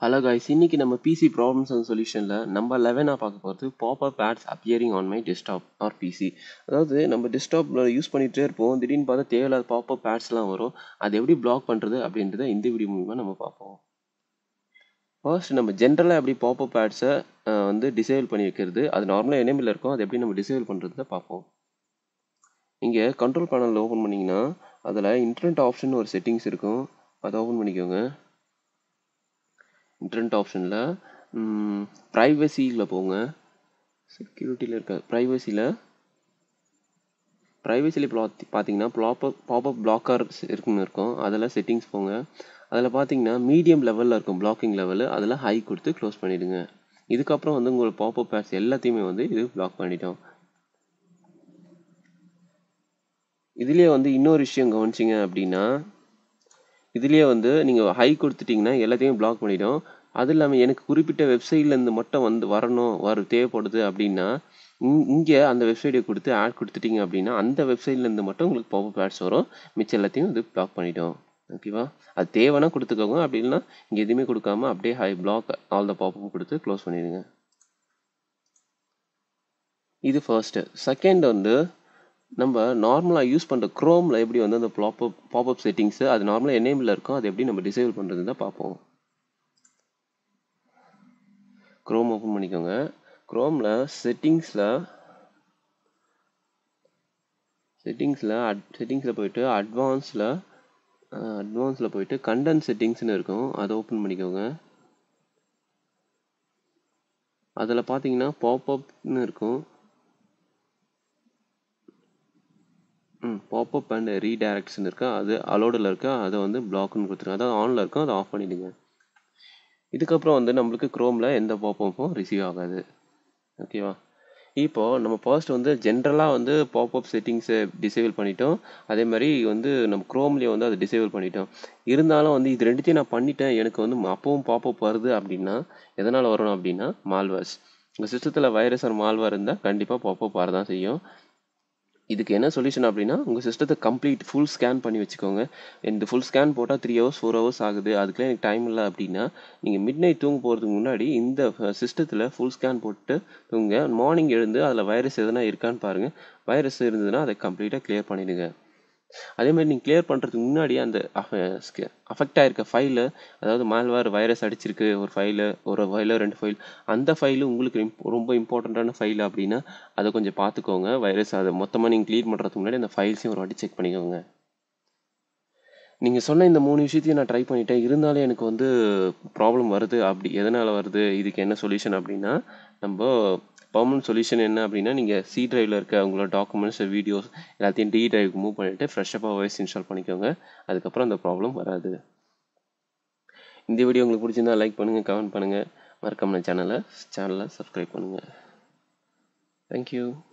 hello guys இன்னைக்கு நம்ம PC problems and சொல்யூஷனில் நம்ம லெவனாக பார்க்க போகிறது pop up ads appearing on my desktop or PC அதாவது நம்ம டெஸ்க்டாப்பில் யூஸ் பண்ணிகிட்டே இருப்போம் திடீர்னு பார்த்தா தேவையில்லாத பாப்அப் ஆட்ஸ்லாம் வரும் அதை எப்படி பிளாக் பண்ணுறது அப்படின்றத இந்த வீடியோ மூலிமா நம்ம பார்ப்போம் ஃபர்ஸ்ட் நம்ம ஜென்ரலாக எப்படி பாப்அப் ஆட்ஸை வந்து டிசேபிள் பண்ணி வைக்கிறது அது நார்மலாக எனேபிள் இருக்கும் அதை எப்படி நம்ம டிசேபிள் பண்ணுறத பார்ப்போம் இங்கே கண்ட்ரோல் பேனலில் ஓப்பன் பண்ணிங்கன்னா அதில் இன்டர்நெட் ஆப்ஷன் ஒரு செட்டிங்ஸ் இருக்கும் அதை ஓப்பன் பண்ணிக்கோங்க இன்டர்நெட் ஆப்ஷனில் ப்ரைவசியில் போங்க செக்யூரிட்டியில் இருக்க ப்ரைவசியில் ப்ரைவசியில் பார்த்தி பார்த்தீங்கன்னா ப்ளாப்பப் பாப்அப் பிளாக்கர் இருக்குன்னு இருக்கும் அதில் செட்டிங்ஸ் போங்க அதில் பார்த்தீங்கன்னா மீடியம் லெவலில் இருக்கும் பிளாக்கிங் லெவலு அதில் ஹை கொடுத்து க்ளோஸ் பண்ணிவிடுங்க இதுக்கப்புறம் வந்து உங்களோட பாப்அப் ஆட்ஸ் எல்லாத்தையுமே வந்து இது பிளாக் பண்ணிட்டோம் இதுலேயே வந்து இன்னொரு விஷயம் கவனிச்சிங்க அப்படின்னா இதுலேயே வந்து நீங்கள் ஹை கொடுத்துட்டிங்கன்னா எல்லாத்தையும் பிளாக் பண்ணிடும் அது இல்லாமல் எனக்கு குறிப்பிட்ட வெப்சைட்லேருந்து மட்டும் வந்து வரணும் வர தேவைப்படுது அப்படின்னா இங்கே அந்த வெப்சைட்டை கொடுத்து ஆட் கொடுத்துட்டிங்க அப்படின்னா அந்த வெப்சைட்லேருந்து மட்டும் உங்களுக்கு பாப்அப் ஆட்ஸ் வரும் மிச்சம் எல்லாத்தையும் இது பிளாக் பண்ணிட்டோம் ஓகேவா அது தேவைன்னா கொடுத்துக்கோங்க அப்படி இல்லைன்னா இங்கே எதுவுமே கொடுக்காம அப்படியே high block all the pop up கொடுத்து க்ளோஸ் பண்ணிடுங்க இது ஃபர்ஸ்ட்டு செகண்ட் வந்து நம்ம நார்மலாக யூஸ் பண்ணுற க்ரோமில் எப்படி வந்து அந்த ப்ளாப்அப் பாப்அப் செட்டிங்ஸு அது நார்மலாக எனேபிளில் இருக்கும் அது எப்படி நம்ம டிசேபிள் பண்ணுறது தான் பார்ப்போம் க்ரோம் ஓப்பன் பண்ணிக்கோங்க க்ரோமில் செட்டிங்ஸில் செட்டிங்ஸில் அட் செட்டிங்ஸில் போயிட்டு அட்வான்ஸில் அட்வான்ஸில் போயிட்டு கண்டென்ட் செட்டிங்ஸ்னு இருக்கும் அதை ஓப்பன் பண்ணிக்கோங்க அதில் பார்த்தீங்கன்னா பாப்அப்னு இருக்கும் ம் பாப்அப் அண்ட் ரீடைரக்ட்ஸ்னு இருக்கா அது அலோடில் இருக்கா அதை வந்து பிளாக்னு கொடுத்துருங்க அதாவது ஆனில் இருக்கும் அதை ஆஃப் பண்ணிவிடுங்க இதுக்கப்புறம் வந்து நம்மளுக்கு க்ரோமில் எந்த பாப்அப்பும் ரிசீவ் ஆகாது ஓகேவா இப்போது நம்ம ஃபர்ஸ்ட் வந்து ஜென்ரலாக வந்து பாப்அப் செட்டிங்ஸை டிசேபிள் பண்ணிட்டோம் அதே மாதிரி வந்து நம்ம க்ரோம்லேயே வந்து அதை டிசேபிள் பண்ணிட்டோம் இருந்தாலும் வந்து இது ரெண்டுத்தையும் நான் பண்ணிட்டேன் எனக்கு வந்து அப்பவும் பாப்அப் வருது அப்படின்னா எதனால் வரணும் அப்படின்னா மால்வேர்ஸ் உங்கள் சிஸ்டத்தில் வைரஸ் ஆர் மால்வேர் இருந்தால் கண்டிப்பாக பாப்அப் வரதான் செய்யும் இதுக்கு என்ன சொல்யூஷன் அப்படின்னா உங்கள் சிஸ்டத்தை கம்ப்ளீட் ஃபுல் ஸ்கேன் பண்ணி வச்சுக்கோங்க இந்த ஃபுல் ஸ்கேன் போட்டால் த்ரீ ஹவர்ஸ் ஃபோர் ஹவர்ஸ் ஆகுது அதுக்குலாம் எனக்கு டைம் இல்லை அப்படின்னா நீங்கள் மிட் நைட் தூங்க போகிறதுக்கு முன்னாடி இந்த சிஸ்டத்தில் ஃபுல் ஸ்கேன் போட்டு தூங்க மார்னிங் எழுந்து அதில் வைரஸ் எதனா இருக்கான்னு பாருங்கள் வைரஸ் இருந்ததுன்னா அதை கம்ப்ளீட்டாக கிளியர் பண்ணிவிடுங்க அதே மாதிரி நீங்கள் கிளியர் பண்ணுறதுக்கு முன்னாடி அந்த அஃபெக்ட் ஆகிருக்க ஃபைலு அதாவது மால்வேர் வைரஸ் அடிச்சிருக்கு ஒரு ஃபைலு ஒரு ஃபைலோ ரெண்டு ஃபைல் அந்த ஃபைலு உங்களுக்கு ரொம்ப இம்பார்ட்டண்ட்டான ஃபைல் அப்படின்னா அதை கொஞ்சம் பார்த்துக்கோங்க வைரஸ் அதை மொத்தமாக நீங்கள் க்ளீன் பண்ணுறதுக்கு முன்னாடி அந்த ஃபைல்ஸையும் ஒரு வாட்டி செக் பண்ணிக்கோங்க நீங்கள் சொன்ன இந்த மூணு விஷயத்தையும் நான் ட்ரை பண்ணிட்டேன் இருந்தாலும் எனக்கு வந்து ப்ராப்ளம் வருது அப்படி எதனால் வருது இதுக்கு என்ன சொல்யூஷன் அப்படின்னா நம்ம பர்மனன்ட் சொல்யூஷன் என்ன அப்படின்னா நீங்கள் சி ட்ரைவில் இருக்க உங்களோட டாக்குமெண்ட்ஸ் வீடியோஸ் எல்லாத்தையும் டி ட்ரைவுக்கு மூவ் பண்ணிவிட்டு ஃப்ரெஷ்ஷப்பாக வாய்ஸ் இன்ஸ்டால் பண்ணிக்கோங்க அதுக்கப்புறம் அந்த ப்ராப்ளம் வராது இந்த வீடியோ உங்களுக்கு பிடிச்சிருந்தா லைக் பண்ணுங்கள் கமெண்ட் பண்ணுங்கள் மறக்காம சேனலை சேனலை சப்ஸ்கிரைப் பண்ணுங்கள் தேங்க்யூ